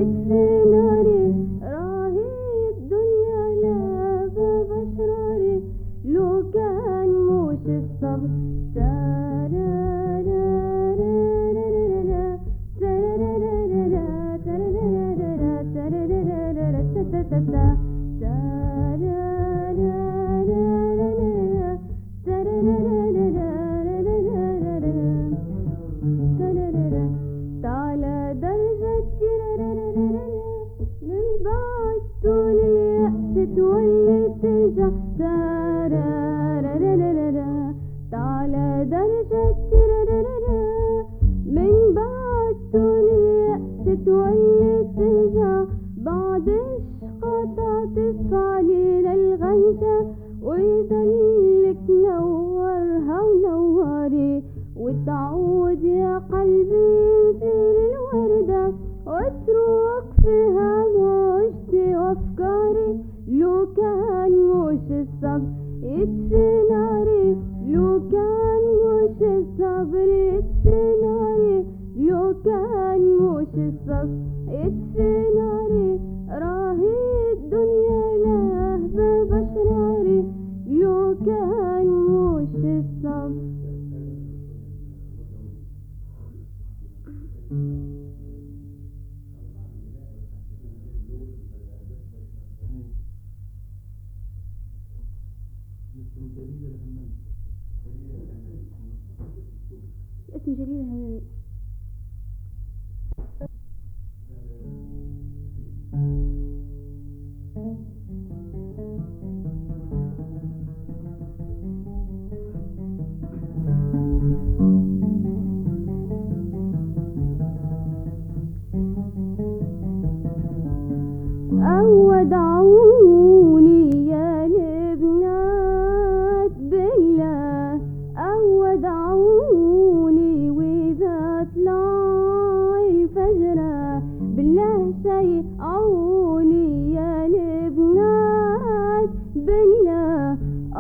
اطفي ناري راهي الدنيا لابا بشراري لو كان موش الصبر تارارارارارارارا، تارارارارارا، تارارارارا، تارارارارا، تاتاتاتا، تارارارارارارا، تارارارارارارارا. تررررر. تعالى درجة تررررر. من بعد طول اليأس تولي ترجع تررررر. تعالى درجة تررررر. من بعد طول اليأس تولي ترجع بعد عشقة تعطف علينا الغنجة ويضلك نورها ونوري وتعود يا قلبي ينزل الوردة واترك فيها موجتي وافكاري لو كان موش الصبر يطفي ناري لو كان موش الصبر يطفي ناري لو كان موش الصبر يطفي ناري راهي الدنيا لهبة بشراري لو كان موش الصبر اسم جليل الهمامي أودعوني يا البنات بالله أودعوني وإذا طلع الفجر بالله شيعوني يا البنات بالله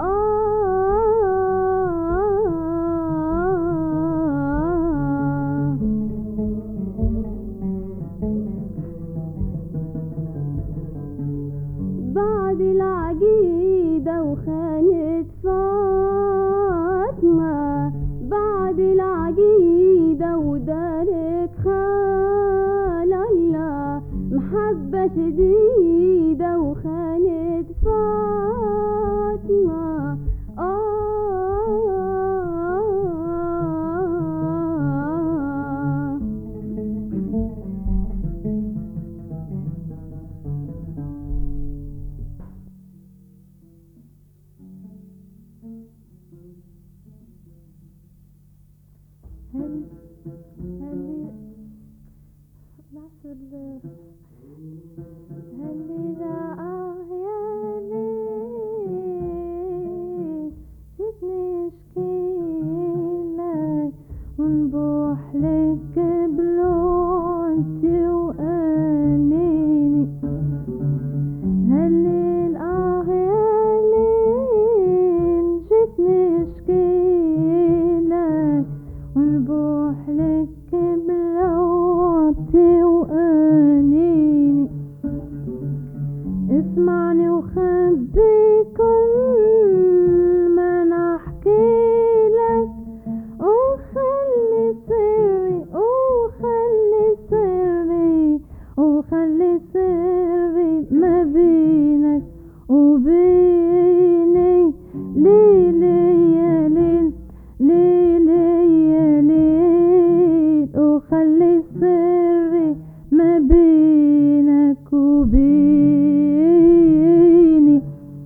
آه بعد العقيدة وخانت فاطمة بعد العقيدة ودارك خال الله محبة شديدة وخانت فاطمة آه هل هل نعصر هل إذا أحياني جتني أشكيلك ونبوح لك بلونتي وأنيني هالليل آه يا ليل جتني أشكيلك ونبوح لك بلوطي وأنيني اسمعني وخبي كل ما نحكي لك وخلي سري وخلي سري وخلي سري ما بينك وبيني ليلي يا ليل ليلي يا ليل وخلي سري ما بينك وبيني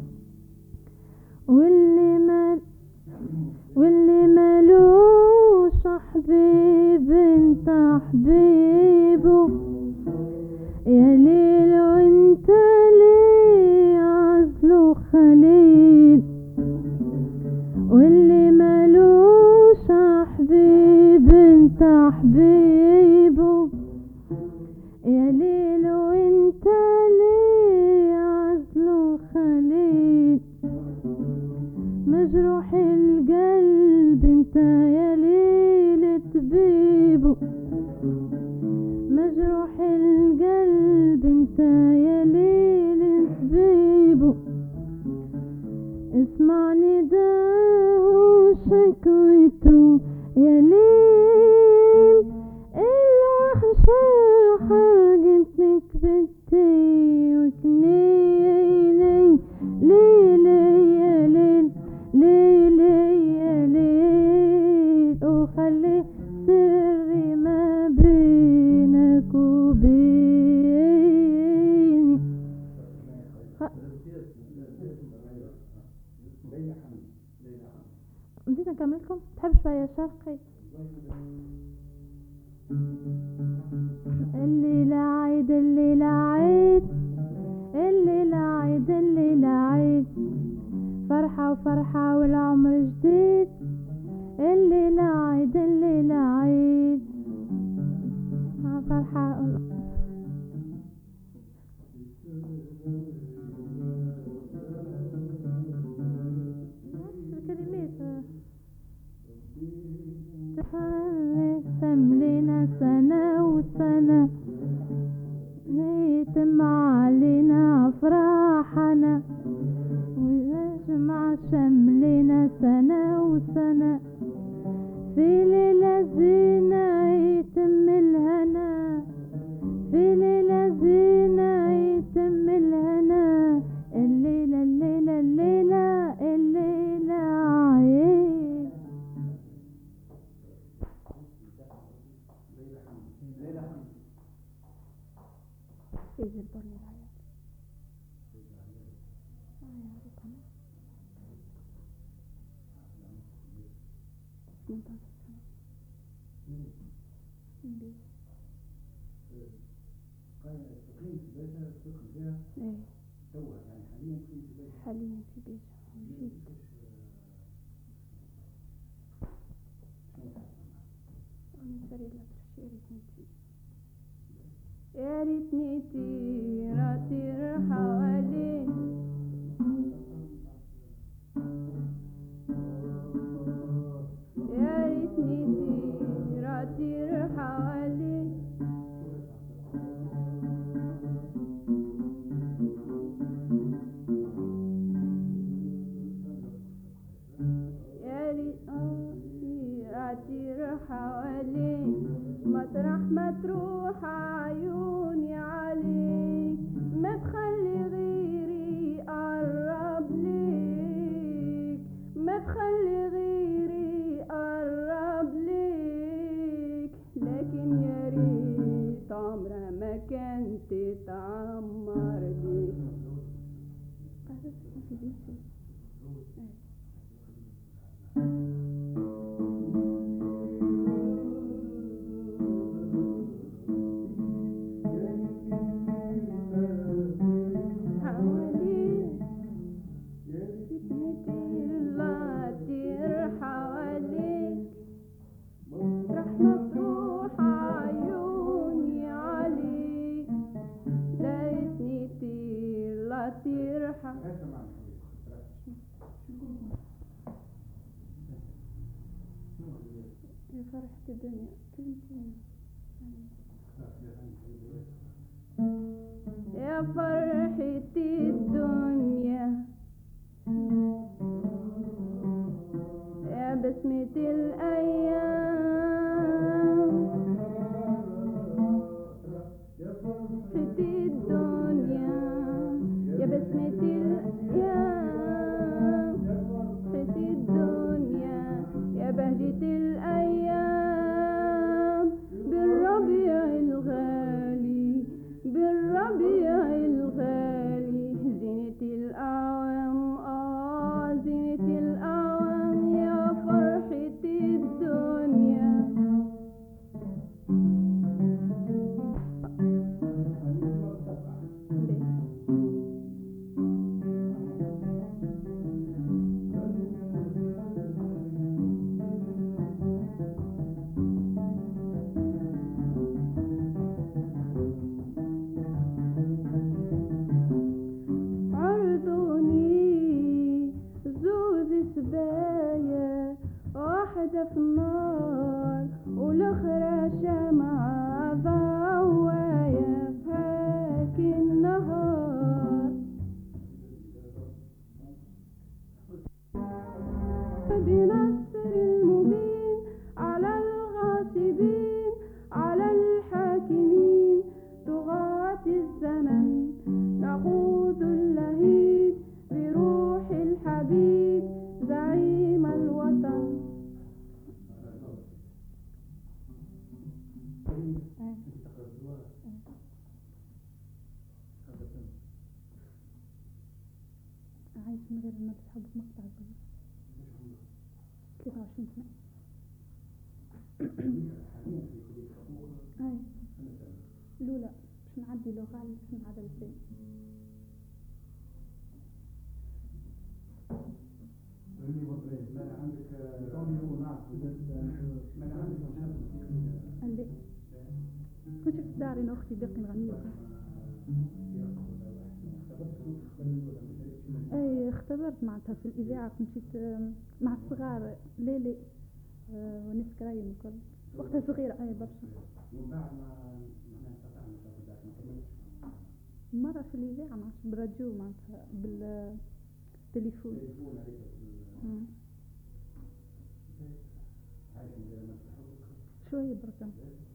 واللي ما واللي مالوش حبيب انت حبيبه يا ليل وانت ليه عزله خليل واللي مالوش حبيب انت حبيبه يا ليل وانت ليه عزله خليل مجروح القلب انت يا ليل طبيبه مجروح القلب يا ليل الوحشة حرقتك بنتي وكنيني ليلي يا ليل ليلي يا ليل وخلي سري ما بينك وبيني نسيت نكمل لكم تحب شوية شرقي الليلة عيد الليلة عيد الليلة عيد الليلة عيد فرحة وفرحة والعمر جديد الليلة عيد الليلة عيد آه، فرحة الكلمات تملينا سنة وسنة يتم علينا أفراحنا ويجمع شملنا سنة وسنة في ليلة زينة يتم الهنا في ليلة زينة يتم الهنا الليلة الليلة الليلة الليلة عيد يجي البرني العيال ايه حاليا في بيت جيت أنا فريد الأطرش يا ريتني تي يا ريتني تيرة حوالي يا ريتني تيرة تيرة حوالي يا ريت تيرة حوالي مطرح ما تروح عيوني عليك ما تخلي غيري قرب ليك ما تخلي غيري قرب ليك لكن يا ريت عمرها ما كانت تتعمر بيك حواليك لا تطير حواليك رح ما تروح عيوني عليك لقيتني طير لا تطير يا فرحة الدنيا كلمتين يا فرحة الدنيا يا بسمة الأيام فرحة الدنيا يا بسمة الأيام فرحة الدنيا يا بهجة الأيام بالربيع الغالي بالربيع الغالي زينة الأعوام آه زينة الأعوام يا فرحة الدنيا عرضوني زوز سبايا واحدة في النار والأخرى شمعة ضوايا في هاك النهار بنصر المبين ايه انت تقرا بالدواء ايه هذا فين؟ عايش من غير ما تسحب مقطع صغير ليش عمرك؟ 23 سنة حاليا في كلية حقوق ايه سنة ثانية الأولى باش نعدي لغة على باش نعدل الثاني اللي وضعين ما عندك نظامي هو نعم ما عندك مشاكل موسيقية قال لي كنت شفت داري إن أختي باقي نغني لها اي اختبرت معناتها في الاذاعه كنت جيت آم، مع الصغار ليلي آه، وناس كرايم الكل وقتها صغيره اي برشا ومن بعد ما ما انقطع النشاط بتاعك ما كملتش مره في الاذاعه معناتها بالراديو معناتها بالتليفون تليفون عليك مم. عايش من غير ما تحبك شويه بركه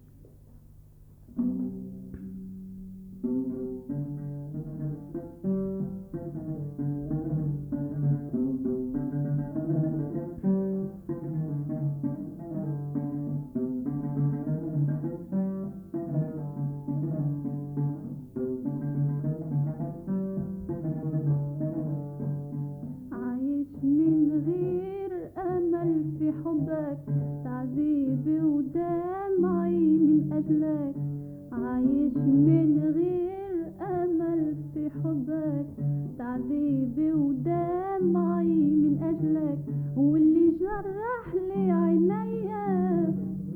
عايش من غير امل في حبك تعذيبي ودمعي من اجلك عايش من غير امل في حبك تعذيبي ودمعي من اجلك واللي جرح لي عينيا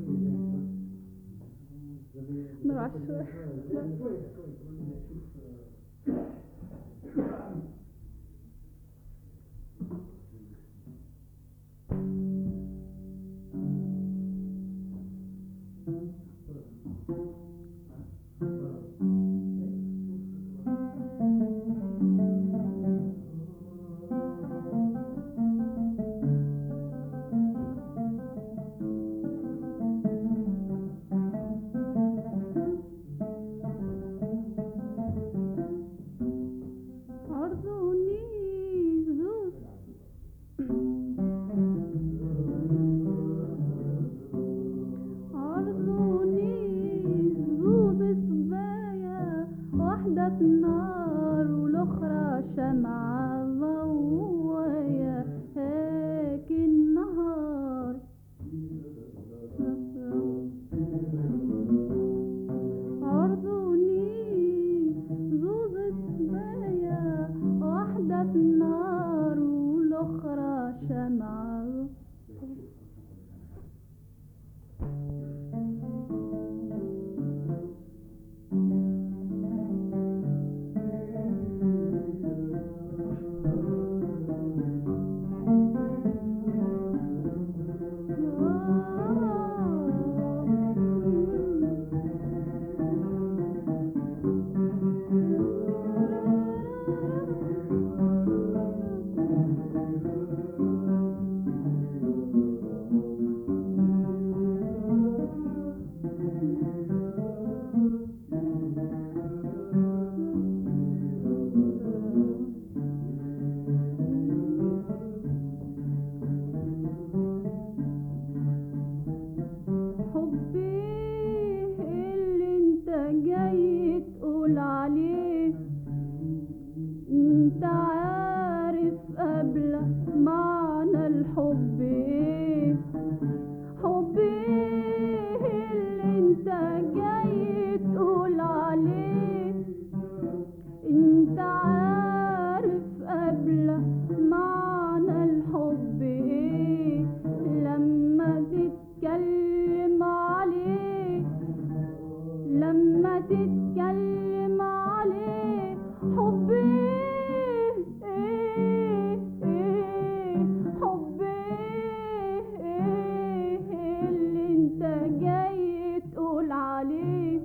نروح على الشوي عرضوني زوز عرضوني زوز صبايا واحدة في النار والأخرى شمعة ضوايا هيك النهار عرضوني زوز صبايا واحدة في النار والأخرى شمعة حبي اللي انت جاي تقول عليه انت عارف قبل معنى الحب ايه حبي اللي انت جاي تقول عليه انت عارف قبل معنى الحب ايه لما تتكلم عليه لما تتكلم عليه حبي ايه ايه حبي ايه اللي انت جاي تقول عليه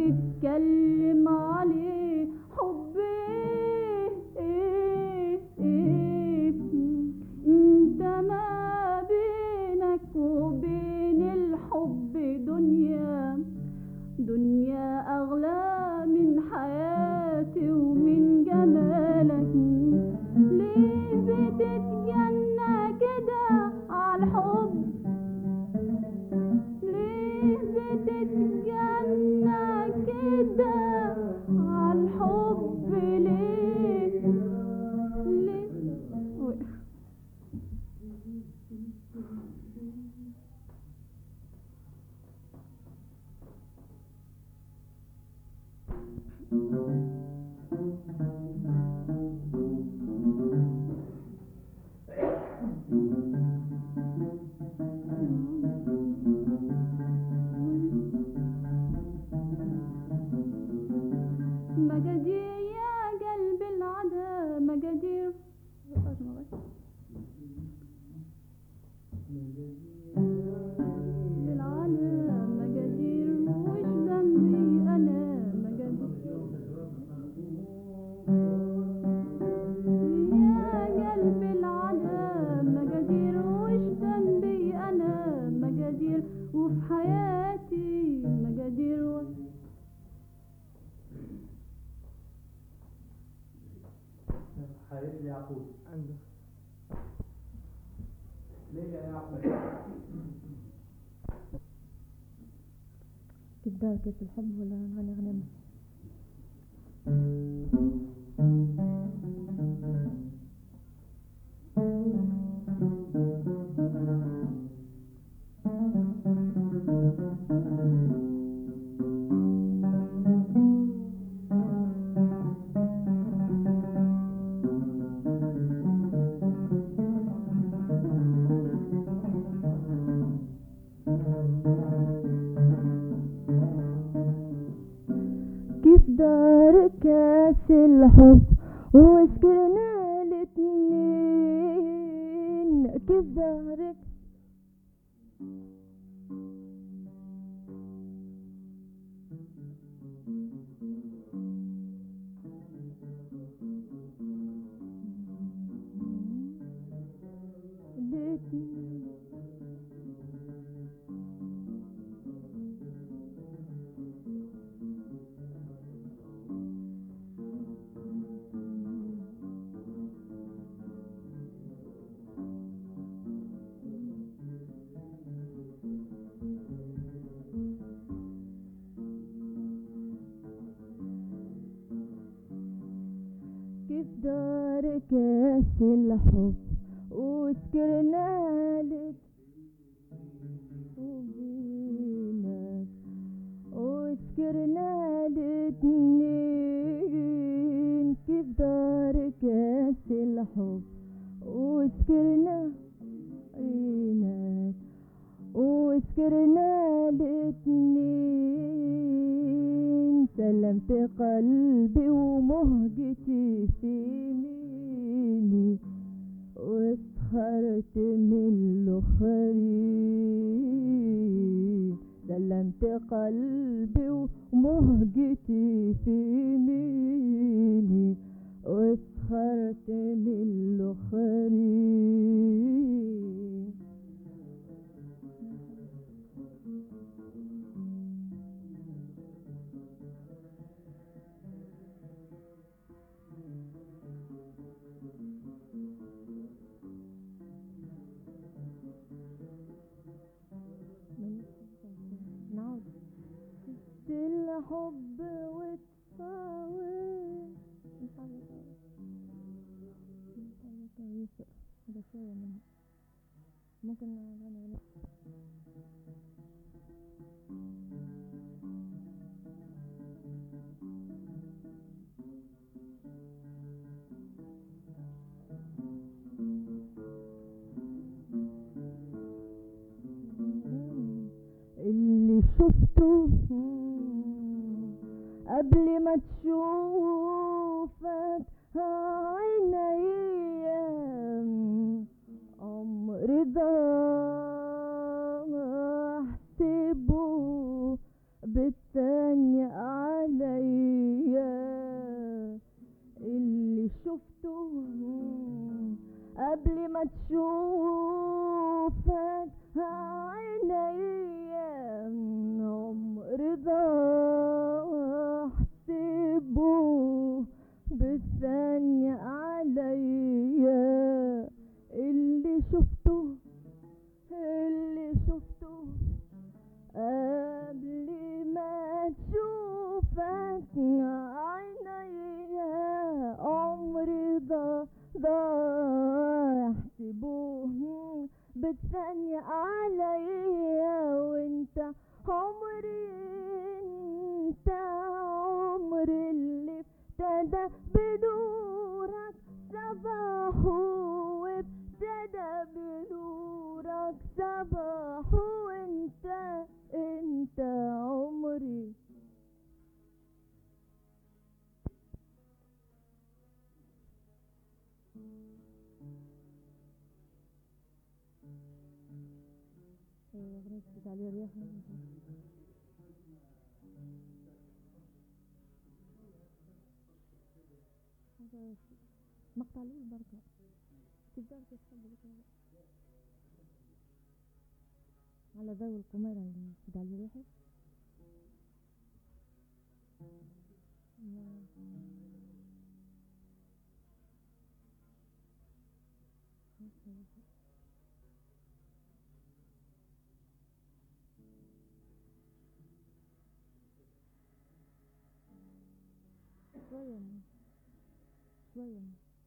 يتكلم عليه حبي انت ما بينك وبين الحب دنيا دنيا أغلى من حياتي ومن جمالك ليه بتتجنى كده عالحب ليه بتتجنى كده عالحب ليه ليه وي. مجادير يا قلب العدا مجادير بالعدا مجادير وش ذنبي انا مجادير يا قلب العدا مجادير وش ذنبي انا مجادير وفي حياتي مجادير و... حياة يعقوب عنده ليه يا يعقوب كيف دار كيف الحب ولا غني غنم كيف دار كاس الحب وسكرنا الاتنين كيف دارك الاتنين كيف دار كاس الحب وسكرنا لك وبينك وسكرنا الاتنين كيف دار كاس الحب وسكرنا عينك وسكرنا الاتنين سلمت قلبي ومهجتي في يميني واسخرت من الاخرين سلمت قلبي ومهجتي في يميني واسخرت من الاخرين نعود الحب وتفاوت هذا شوية منها ممكن نغني أغنية اللي شفته قبل ما تشوفك عينيا عمر ضاع احسبه بالثانية قبل ما تشوفك عينيا عمر ضاع احسبه بالثانية عليا اللي شفته اللي شفته قبل ما تشوفك عينيا عمري ضاع ضاع احسبوه بالثانية عليا وانت عمري انت عمري اللي ابتدى بنورك صباح وابتدى بنورك صباح وانت انت عمري عليه رياح هذا مقطع لي بركة تقدر تتقبل على ذوي القميرة اللي في علي ريحي شوية شوية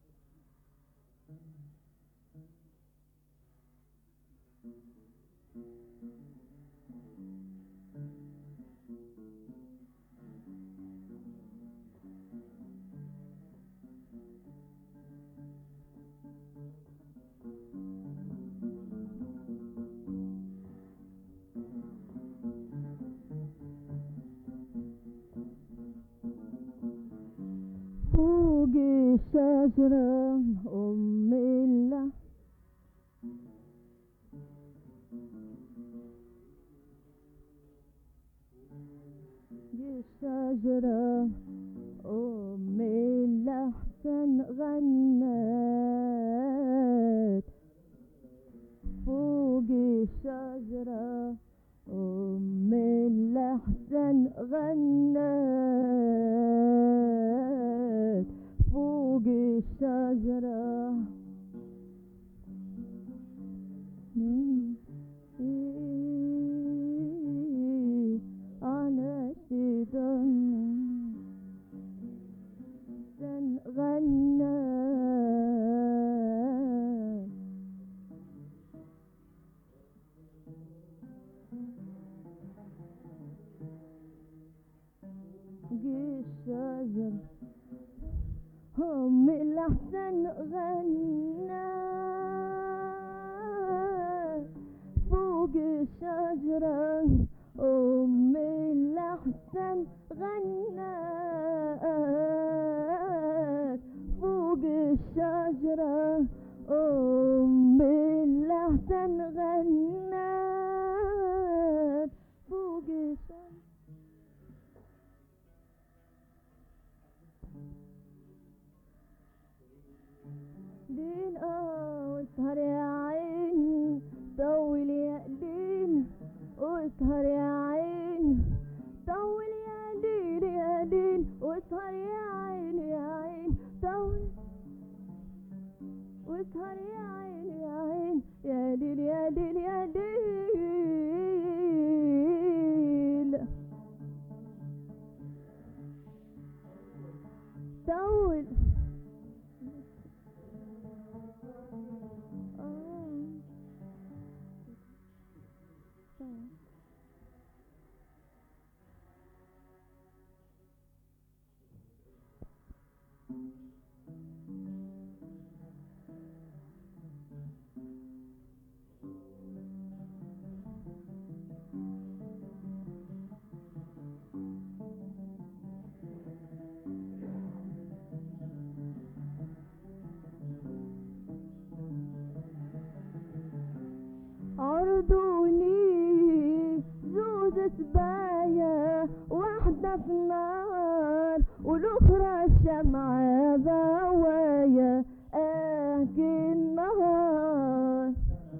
فوق الشجرة أم الله الشجرة أم الأحسن غنت فوق الشجرة أم الأحسن غنت فوق الشجرة على شيطان غنت الشجر هم الأحسن غنى فوق الشجرة أم الأحسن غنى فوق الشجرة أم الأحسن غنى فوق الشجرة ليل اه واسهر يا عين طول يا ليل واسهر يا عين طول يا ليل يا ليل واسهر يا عين يا عين طول واسهر يا عين يا عين يا ليل يا ليل يا ليل طول عرضوني زوز سبايا واحدة في النار والأخرى شمعة ضوايا احكي النهار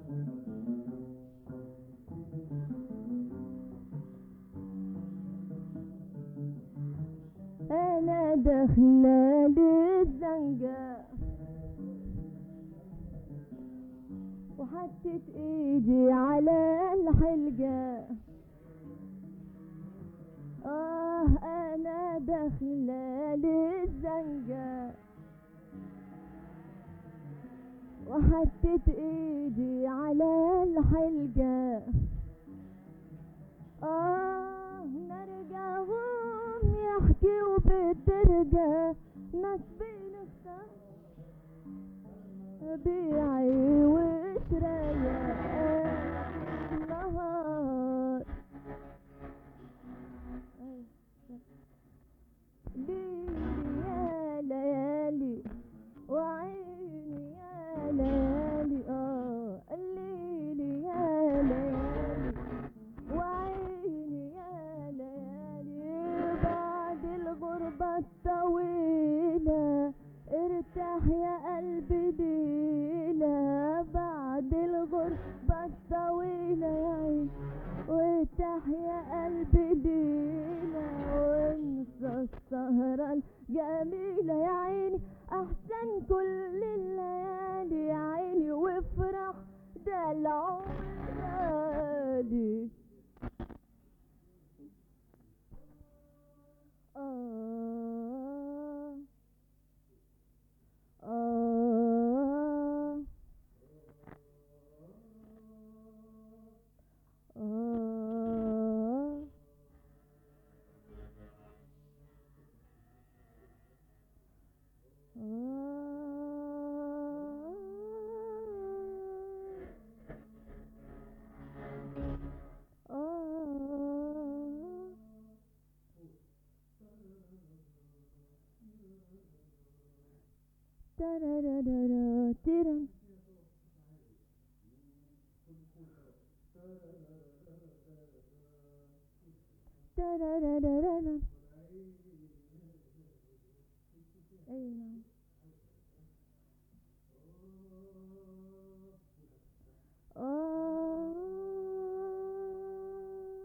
انا داخله للزنقه وحطيت ايدي على الحلقه اه انا داخله للزنقه وحطيت ايدي على الحلقه آه نرجعهم يحكوا بالدرجة ناس بنختار بيعي وشرايا نهار ليلي يا ليالي وعيني يا ليالي اه الليلي يا ليالي وعيني يا ليالي بعد الغربة الطويلة ارتاح يا قلبي ليلة بعد الغربة الطويلة يا عين وارتاح يا قلبي ليلة وانسى السهرة الجميلة يا عيني احسن كل الليالي يا عيني وافرح ده العمر غالي آه آه آه آه تررررر ترن تررررر أي نعم آه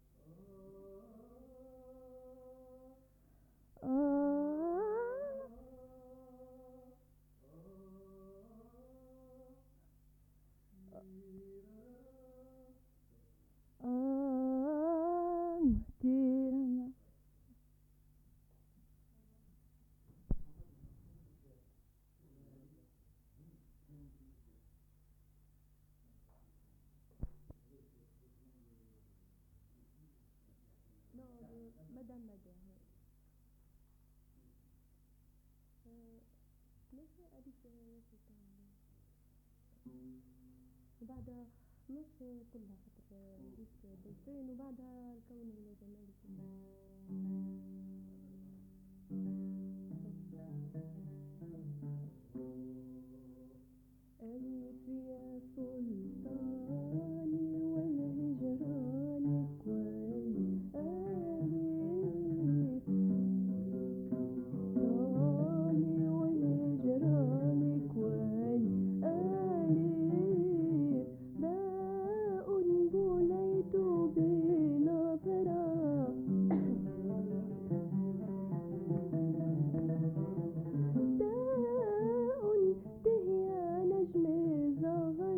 مدام مدام ليش أديك وبعدها مش كلها خاطر نديك بيتين وبعدها الكون الجمالي ألف يا سلطاني والهجران كوي ألف سلطاني والهجران كوي ألف باء بليت بنظرة داء تهيا نجم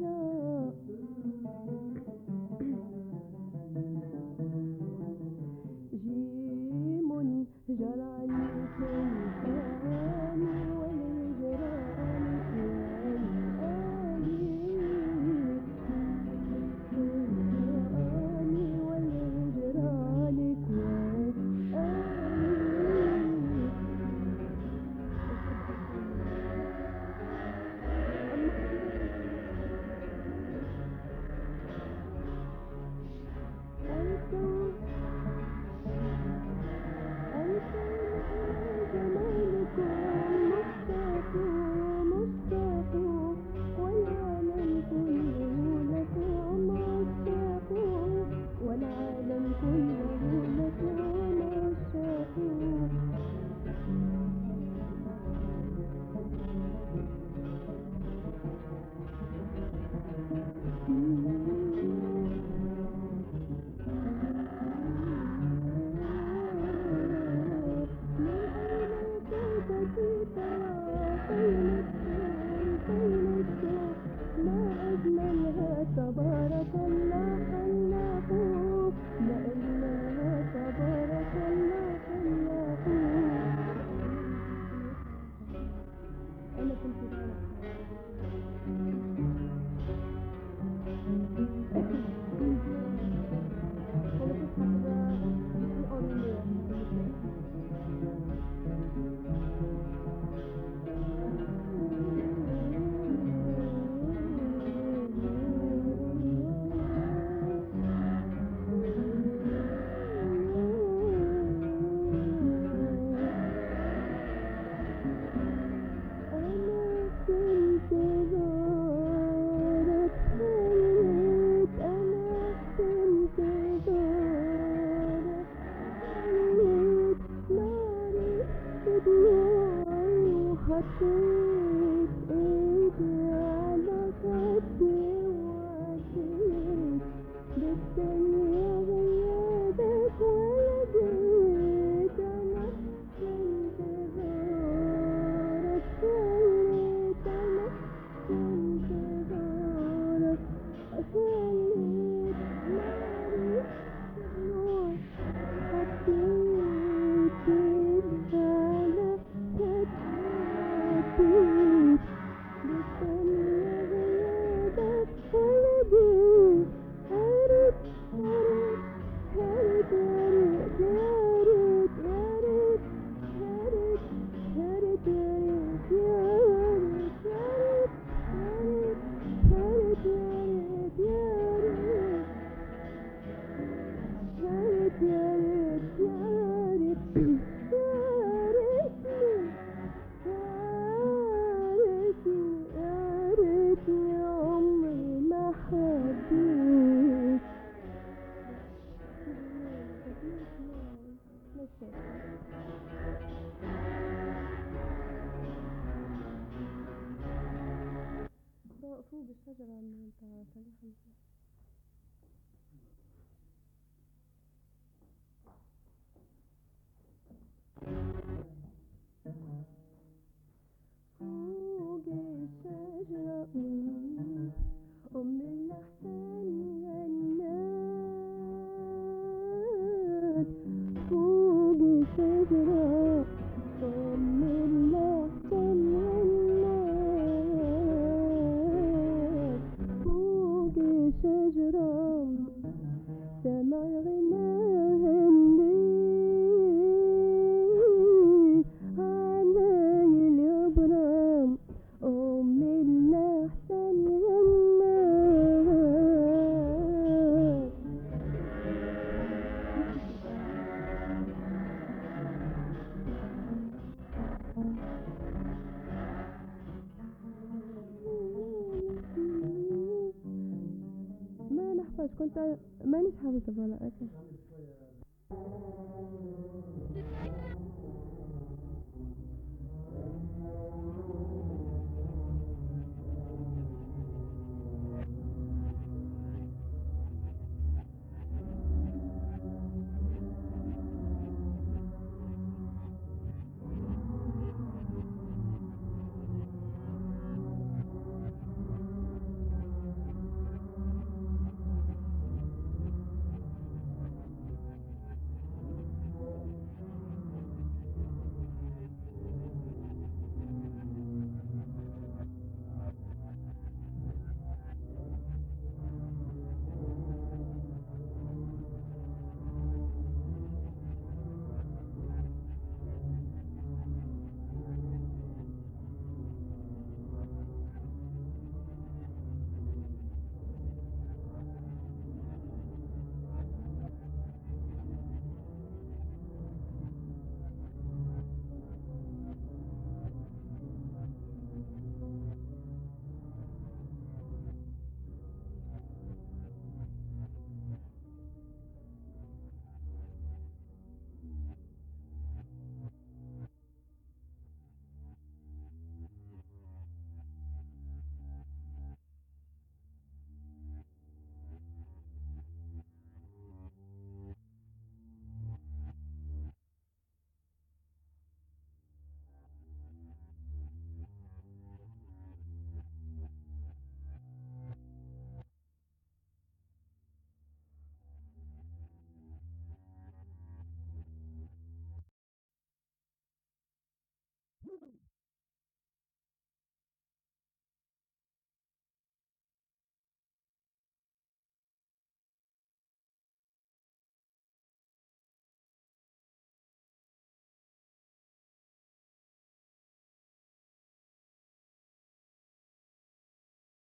كنت مانيش حافظة فوالا اوكي